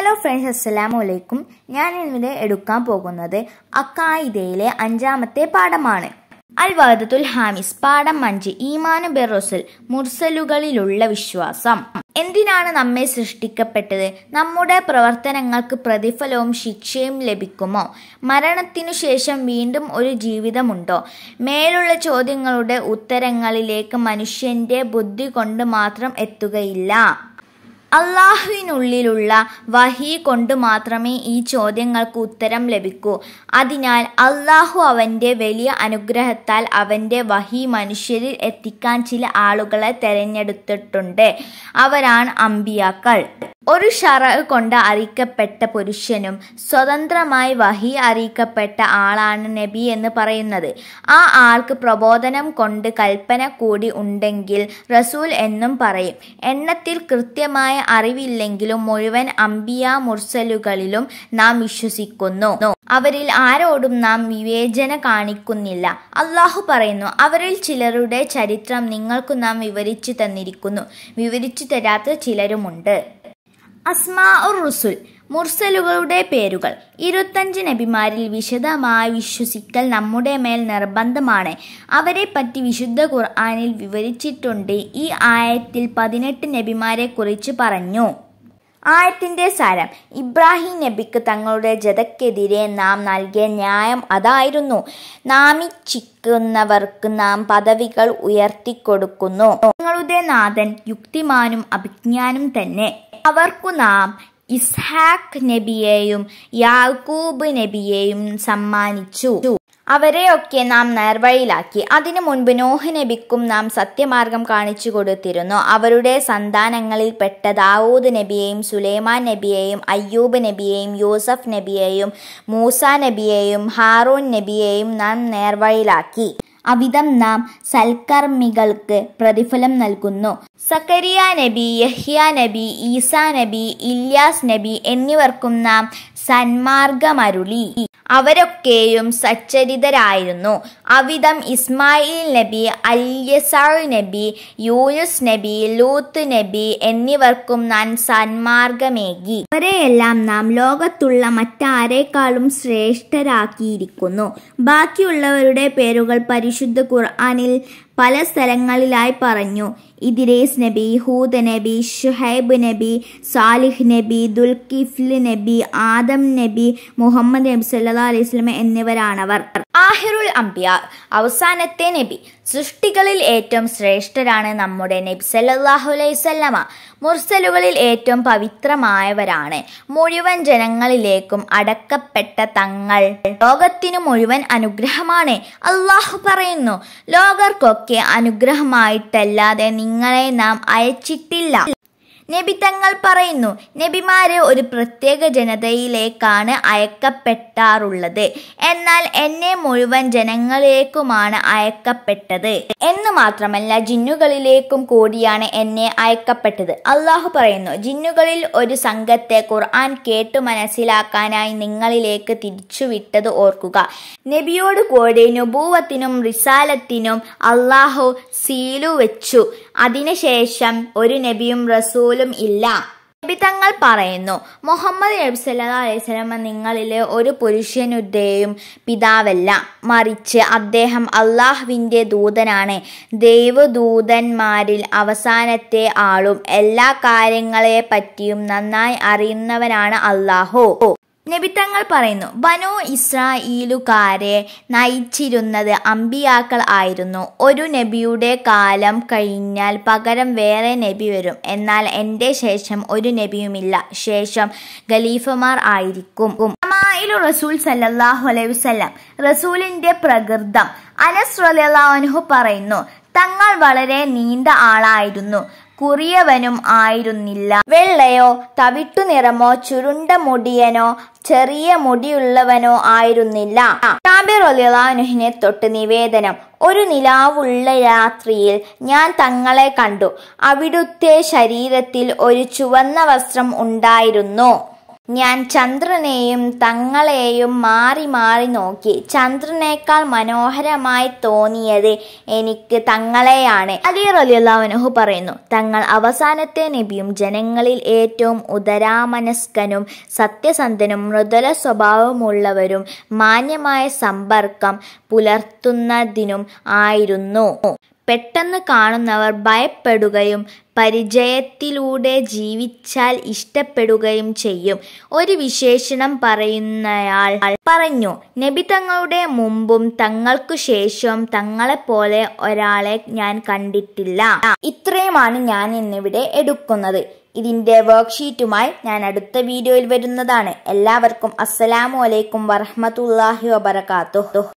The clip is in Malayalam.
ഹലോ ഫ്രണ്ട്സ് അസ്സലാമു അലൈക്കും ഞാൻ ഇന്നിവിടെ എടുക്കാൻ പോകുന്നത് അക്കായിദയിലെ അഞ്ചാമത്തെ പാഠമാണ് അൽ വഹദത്തുൽ ഹാമിസ് പാഠം അഞ്ച് ഈമാനു ബെറോസൽ മുർസലുകളിലുള്ള വിശ്വാസം എന്തിനാണ് നമ്മെ സൃഷ്ടിക്കപ്പെട്ടത് നമ്മുടെ പ്രവർത്തനങ്ങൾക്ക് പ്രതിഫലവും ശിക്ഷയും ലഭിക്കുമോ മരണത്തിനു ശേഷം വീണ്ടും ഒരു ജീവിതമുണ്ടോ മേലുള്ള ചോദ്യങ്ങളുടെ ഉത്തരങ്ങളിലേക്ക് മനുഷ്യന്റെ ബുദ്ധി കൊണ്ട് മാത്രം എത്തുകയില്ല അള്ളാഹുവിനുള്ളിലുള്ള വഹി കൊണ്ട് മാത്രമേ ഈ ചോദ്യങ്ങൾക്ക് ഉത്തരം ലഭിക്കൂ അതിനാൽ അള്ളാഹു അവൻ്റെ വലിയ അനുഗ്രഹത്താൽ അവൻ്റെ വഹി മനുഷ്യരിൽ എത്തിക്കാൻ ചില ആളുകളെ തെരഞ്ഞെടുത്തിട്ടുണ്ട് അവരാണ് അമ്പിയാക്കൾ ഒരു ഷറ കൊണ്ട് അറിയിക്കപ്പെട്ട പുരുഷനും സ്വതന്ത്രമായി വഹി അറിയിക്കപ്പെട്ട ആളാണ് നബി എന്ന് പറയുന്നത് ആ ആൾക്ക് പ്രബോധനം കൊണ്ട് കൽപ്പന കൂടി ഉണ്ടെങ്കിൽ റസൂൽ എന്നും പറയും എണ്ണത്തിൽ കൃത്യമായ അറിവില്ലെങ്കിലും മുഴുവൻ അമ്പിയ മുർസലുകളിലും നാം വിശ്വസിക്കുന്നു അവരിൽ ആരോടും നാം വിവേചന കാണിക്കുന്നില്ല അള്ളാഹു പറയുന്നു അവരിൽ ചിലരുടെ ചരിത്രം നിങ്ങൾക്ക് നാം വിവരിച്ചു തന്നിരിക്കുന്നു വിവരിച്ചു തരാത്ത ചിലരുമുണ്ട് അസ്മാ ഉർ റുസുൽ മുർസലുകളുടെ പേരുകൾ ഇരുപത്തഞ്ച് നബിമാരിൽ വിശദമായി വിശ്വസിക്കൽ നമ്മുടെ മേൽ നിർബന്ധമാണ് അവരെ പറ്റി വിശുദ്ധ ഖുർആാനിൽ വിവരിച്ചിട്ടുണ്ട് ഈ ആയത്തിൽ പതിനെട്ട് നബിമാരെ കുറിച്ച് പറഞ്ഞു ആയത്തിന്റെ സാരം ഇബ്രാഹിം നബിക്ക് തങ്ങളുടെ ജതക്കെതിരെ നാം നൽകിയ ന്യായം അതായിരുന്നു നാമിച്ചിക്കുന്നവർക്ക് നാം പദവികൾ ഉയർത്തിക്കൊടുക്കുന്നു നിങ്ങളുടെ നാഥൻ യുക്തിമാനും അഭിജ്ഞാനും തന്നെ അവർക്കു നാം ഇസ്ഹാഖ് നബിയെയും യാക്കൂബ് നബിയെയും സമ്മാനിച്ചു അവരെയൊക്കെ നാം നേർവഴിയിലാക്കി അതിനു മുൻപ് നോഹ് നബിക്കും നാം സത്യമാർഗം കാണിച്ചു കൊടുത്തിരുന്നു അവരുടെ സന്താനങ്ങളിൽപ്പെട്ട ദാവൂദ് നബിയെയും സുലൈമാൻ നബിയെയും അയ്യൂബ് നബിയെയും യൂസഫ് നബിയെയും മൂസ നബിയെയും ഹാറൂൻ നബിയെയും നാം നേർവഴിയിലാക്കി അവിധം നാം സൽക്കർമ്മികൾക്ക് പ്രതിഫലം നൽകുന്നു സക്കരിയ നബി യഹ്യ നബി ഈസാ നബി ഇല്യാസ് നബി എന്നിവർക്കും നാം സന്മാർഗമരുളി അവരൊക്കെയും സച്ചരിതരായിരുന്നു അവിധം ഇസ്മായിൽ നബി അല്യസാൾ നബി യൂനുസ് നബി ലൂത്ത് നബി എന്നിവർക്കും നാം സന്മാർഗമേകി അവരെയെല്ലാം നാം ലോകത്തുള്ള മറ്റാരേക്കാളും ശ്രേഷ്ഠരാക്കിയിരിക്കുന്നു ബാക്കിയുള്ളവരുടെ പേരുകൾ പരിശുദ്ധ ഖുർആാനിൽ പല സ്ഥലങ്ങളിലായി പറഞ്ഞു ഇദ്രീസ് നബി ഹൂദ് നബി ഷുഹൈബ് നബി സാലിഹ് നബി ദുൽകിഫ്ല് നബി ആദം നബി മുഹമ്മദ് നബി സല്ലാ അലൈഹി സ്വലമ എന്നിവരാണവർ ആഹിറുൽ അംബിയ അവസാനത്തെ നബി സൃഷ്ടികളിൽ ഏറ്റവും ശ്രേഷ്ഠരാണ് നമ്മുടെ നബി സല്ലാഹു അലൈഹി സ്വല്ലമ മുർസലുകളിൽ ഏറ്റവും പവിത്രമായവരാണ് മുഴുവൻ ജനങ്ങളിലേക്കും അടക്കപ്പെട്ട തങ്ങൾ ലോകത്തിനു മുഴുവൻ അനുഗ്രഹമാണ് അള്ളാഹു പറയുന്നു ലോകർക്കൊക്കെ അനുഗ്രഹമായിട്ടല്ലാതെ നിങ്ങളെ നാം അയച്ചിട്ടില്ല നബി തങ്ങൾ പറയുന്നു നബിമാര് ഒരു പ്രത്യേക ജനതയിലേക്കാണ് അയക്കപ്പെട്ടാറുള്ളത് എന്നാൽ എന്നെ മുഴുവൻ ജനങ്ങളിലേക്കുമാണ് അയക്കപ്പെട്ടത് എന്ന് മാത്രമല്ല ജിന്നുകളിലേക്കും കൂടിയാണ് എന്നെ അയക്കപ്പെട്ടത് അള്ളാഹു പറയുന്നു ജിന്നുകളിൽ ഒരു സംഘത്തെ ഖുർആൻ കേട്ടു മനസ്സിലാക്കാനായി നിങ്ങളിലേക്ക് തിരിച്ചുവിട്ടത് ഓർക്കുക നബിയോട് കൂടി നുബൂവത്തിനും റിസാലത്തിനും അള്ളാഹു സീലു വെച്ചു അതിനുശേഷം ഒരു നബിയും റസൂലും ഇല്ല നബി തങ്ങൾ പറയുന്നു മുഹമ്മദ് നബി സല്ലാ അലൈഹി സ്വലമ നിങ്ങളിലെ ഒരു പുരുഷനുടെയും പിതാവല്ല മറിച്ച് അദ്ദേഹം അള്ളാഹുവിൻ്റെ ദൂതനാണ് ദൈവദൂതന്മാരിൽ അവസാനത്തെ ആളും എല്ലാ കാര്യങ്ങളെ പറ്റിയും നന്നായി അറിയുന്നവനാണ് അള്ളാഹു നബിത്തങ്ങൾ പറയുന്നു ബനു ഇസ്രായേലുകാരെ നയിച്ചിരുന്നത് അമ്പിയാക്കൾ ആയിരുന്നു ഒരു നബിയുടെ കാലം കഴിഞ്ഞാൽ പകരം വേറെ നബി വരും എന്നാൽ എൻ്റെ ശേഷം ഒരു നബിയുമില്ല ശേഷം ഖലീഫമാർ ആയിരിക്കും റസൂൽ സല്ലാഹു അലൈഹി വസല്ലം റസൂലിന്റെ പ്രകൃതം അനസ് റലിയല്ലാഹു പറയുന്നു തങ്ങൾ വളരെ നീണ്ട ആളായിരുന്നു കുറിയവനും ആയിരുന്നില്ല വെള്ളയോ തവിട്ടു നിറമോ ചുരുണ്ട മുടിയനോ ചെറിയ മുടിയുള്ളവനോ ആയിരുന്നില്ല ാബിറൊലിനെ തൊട്ട് നിവേദനം ഒരു നിലാവുള്ള രാത്രിയിൽ ഞാൻ തങ്ങളെ കണ്ടു അവിടുത്തെ ശരീരത്തിൽ ഒരു ചുവന്ന വസ്ത്രം ഉണ്ടായിരുന്നു ഞാൻ ചന്ദ്രനെയും തങ്ങളെയും മാറി മാറി നോക്കി ചന്ദ്രനേക്കാൾ മനോഹരമായി തോന്നിയത് എനിക്ക് തങ്ങളെയാണ് അലി റലിയുള്ളവനുഹു പറയുന്നു തങ്ങൾ അവസാനത്തെ നബിയും ജനങ്ങളിൽ ഏറ്റവും ഉദരാമനസ്കനും സത്യസന്ധനും മൃദുല സ്വഭാവമുള്ളവരും മാന്യമായ സമ്പർക്കം പുലർത്തുന്നതിനും ആയിരുന്നു പെട്ടെന്ന് കാണുന്നവർ ഭയപ്പെടുകയും പരിചയത്തിലൂടെ ജീവിച്ചാൽ ഇഷ്ടപ്പെടുകയും ചെയ്യും ഒരു വിശേഷണം പറയുന്നയാൾ പറഞ്ഞു നബി തങ്ങളുടെ മുമ്പും തങ്ങൾക്കു ശേഷവും തങ്ങളെപ്പോലെ ഒരാളെ ഞാൻ കണ്ടിട്ടില്ല ഇത്രയുമാണ് ഞാൻ ഇന്നിവിടെ എടുക്കുന്നത് ഇതിന്റെ വർക്ക്ഷീറ്റുമായി ഞാൻ അടുത്ത വീഡിയോയിൽ വരുന്നതാണ് എല്ലാവർക്കും അസ്സലാമു അലൈക്കും വറഹ്മത്തുള്ളാഹി വബറകാതുഹു